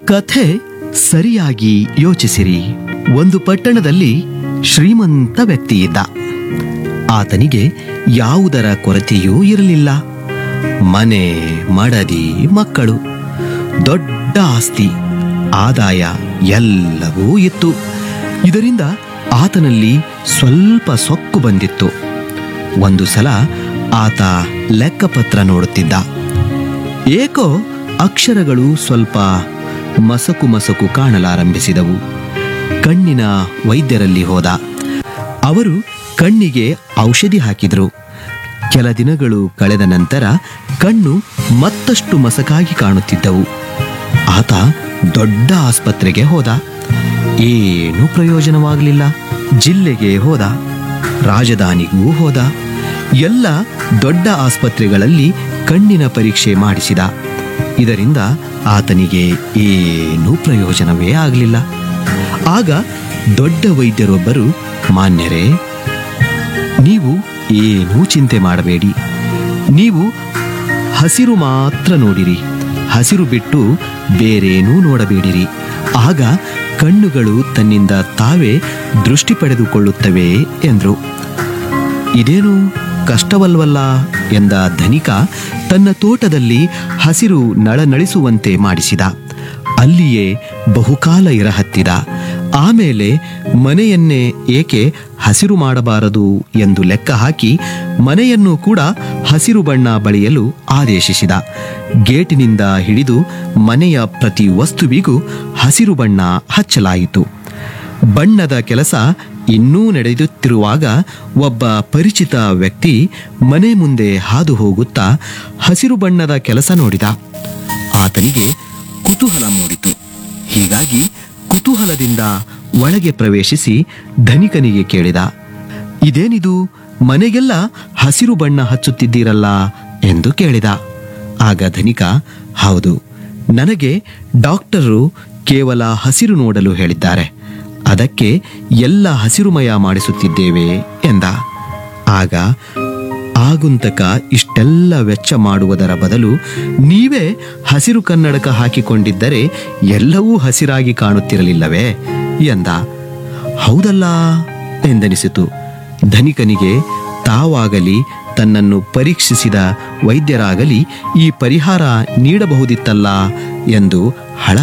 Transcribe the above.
ಕಥೆ ಸರಿಯಾಗಿ ಯೋಚಿಸಿರಿ ಒಂದು ಪಟ್ಟಣದಲ್ಲಿ ಶ್ರೀಮಂತ ವ್ಯಕ್ತಿ ಇದ್ದ ಆತನಿಗೆ ಯಾವುದರ ಕೊರತೆಯೂ ಇರಲಿಲ್ಲ ಮನೆ ಮಡದಿ ಮಕ್ಕಳು ದೊಡ್ಡ ಆಸ್ತಿ ಆದಾಯ ಎಲ್ಲವೂ ಇತ್ತು ಇದರಿಂದ ಆತನಲ್ಲಿ ಸ್ವಲ್ಪ ಸೊಕ್ಕು ಬಂದಿತ್ತು ಒಂದು ಸಲ ಆತ ಲೆಕ್ಕಪತ್ರ ನೋಡುತ್ತಿದ್ದ ಏಕೋ ಅಕ್ಷರಗಳು ಸ್ವಲ್ಪ ಮಸಕು ಮಸಕು ಕಾಣಲಾರಂಭಿಸಿದವು ಕಣ್ಣಿನ ವೈದ್ಯರಲ್ಲಿ ಹೋದ ಅವರು ಕಣ್ಣಿಗೆ ಔಷಧಿ ಹಾಕಿದ್ರು ಕೆಲ ದಿನಗಳು ಕಳೆದ ನಂತರ ಕಣ್ಣು ಮತ್ತಷ್ಟು ಮಸಕಾಗಿ ಕಾಣುತ್ತಿದ್ದವು ಆತ ದೊಡ್ಡ ಆಸ್ಪತ್ರೆಗೆ ಹೋದ ಏನೂ ಪ್ರಯೋಜನವಾಗಲಿಲ್ಲ ಜಿಲ್ಲೆಗೆ ಹೋದ ರಾಜಧಾನಿಗೂ ಹೋದ ಎಲ್ಲ ದೊಡ್ಡ ಆಸ್ಪತ್ರೆಗಳಲ್ಲಿ ಕಣ್ಣಿನ ಪರೀಕ್ಷೆ ಮಾಡಿಸಿದ ಇದರಿಂದ ಆತನಿಗೆ ಏನೂ ಪ್ರಯೋಜನವೇ ಆಗಲಿಲ್ಲ ಆಗ ದೊಡ್ಡ ವೈದ್ಯರೊಬ್ಬರು ಮಾನ್ಯರೇ ನೀವು ಏನೂ ಚಿಂತೆ ಮಾಡಬೇಡಿ ನೀವು ಹಸಿರು ಮಾತ್ರ ನೋಡಿರಿ ಹಸಿರು ಬಿಟ್ಟು ಬೇರೇನೂ ನೋಡಬೇಡಿರಿ ಆಗ ಕಣ್ಣುಗಳು ತನ್ನಿಂದ ತಾವೇ ದೃಷ್ಟಿ ಪಡೆದುಕೊಳ್ಳುತ್ತವೆ ಎಂದರು ಇದೇನು ಕಷ್ಟವಲ್ವಲ್ಲ ಎಂದ ಧನಿಕ ತನ್ನ ತೋಟದಲ್ಲಿ ಹಸಿರು ನಳನಳಿಸುವಂತೆ ಮಾಡಿಸಿದ ಅಲ್ಲಿಯೇ ಬಹುಕಾಲ ಇರಹತ್ತಿದ ಆಮೇಲೆ ಮನೆಯನ್ನೇ ಏಕೆ ಹಸಿರು ಮಾಡಬಾರದು ಎಂದು ಲೆಕ್ಕ ಹಾಕಿ ಮನೆಯನ್ನು ಕೂಡ ಹಸಿರು ಬಣ್ಣ ಬಳಿಯಲು ಆದೇಶಿಸಿದ ಗೇಟಿನಿಂದ ಹಿಡಿದು ಮನೆಯ ಪ್ರತಿ ವಸ್ತುವಿಗೂ ಹಸಿರು ಬಣ್ಣ ಹಚ್ಚಲಾಯಿತು ಬಣ್ಣದ ಕೆಲಸ ಇನ್ನೂ ನಡೆಯುತ್ತಿರುವಾಗ ಒಬ್ಬ ಪರಿಚಿತ ವ್ಯಕ್ತಿ ಮನೆ ಮುಂದೆ ಹಾದು ಹೋಗುತ್ತಾ ಹಸಿರು ಬಣ್ಣದ ಕೆಲಸ ನೋಡಿದ ಆತನಿಗೆ ಕುತೂಹಲ ಮೂಡಿತು ಹೀಗಾಗಿ ಕುತೂಹಲದಿಂದ ಒಳಗೆ ಪ್ರವೇಶಿಸಿ ಧನಿಕನಿಗೆ ಕೇಳಿದ ಇದೇನಿದು ಮನೆಗೆಲ್ಲ ಹಸಿರು ಬಣ್ಣ ಹಚ್ಚುತ್ತಿದ್ದೀರಲ್ಲ ಎಂದು ಕೇಳಿದ ಆಗ ಧನಿಕ ಹೌದು ನನಗೆ ಡಾಕ್ಟರು ಕೇವಲ ಹಸಿರು ನೋಡಲು ಹೇಳಿದ್ದಾರೆ ಅದಕ್ಕೆ ಎಲ್ಲ ಹಸಿರುಮಯ ಮಾಡಿಸುತ್ತಿದ್ದೇವೆ ಎಂದ ಆಗ ಆಗುಂತಕ ಇಷ್ಟೆಲ್ಲ ವೆಚ್ಚ ಮಾಡುವುದರ ಬದಲು ನೀವೇ ಹಸಿರು ಕನ್ನಡಕ ಹಾಕಿಕೊಂಡಿದ್ದರೆ ಎಲ್ಲವೂ ಹಸಿರಾಗಿ ಕಾಣುತ್ತಿರಲಿಲ್ಲವೇ ಎಂದ ಹೌದಲ್ಲ ಎಂದನಿಸಿತು ಧನಿಕನಿಗೆ ತಾವಾಗಲಿ ತನ್ನನ್ನು ಪರೀಕ್ಷಿಸಿದ ವೈದ್ಯರಾಗಲಿ ಈ ಪರಿಹಾರ ನೀಡಬಹುದಿತ್ತಲ್ಲ ಎಂದು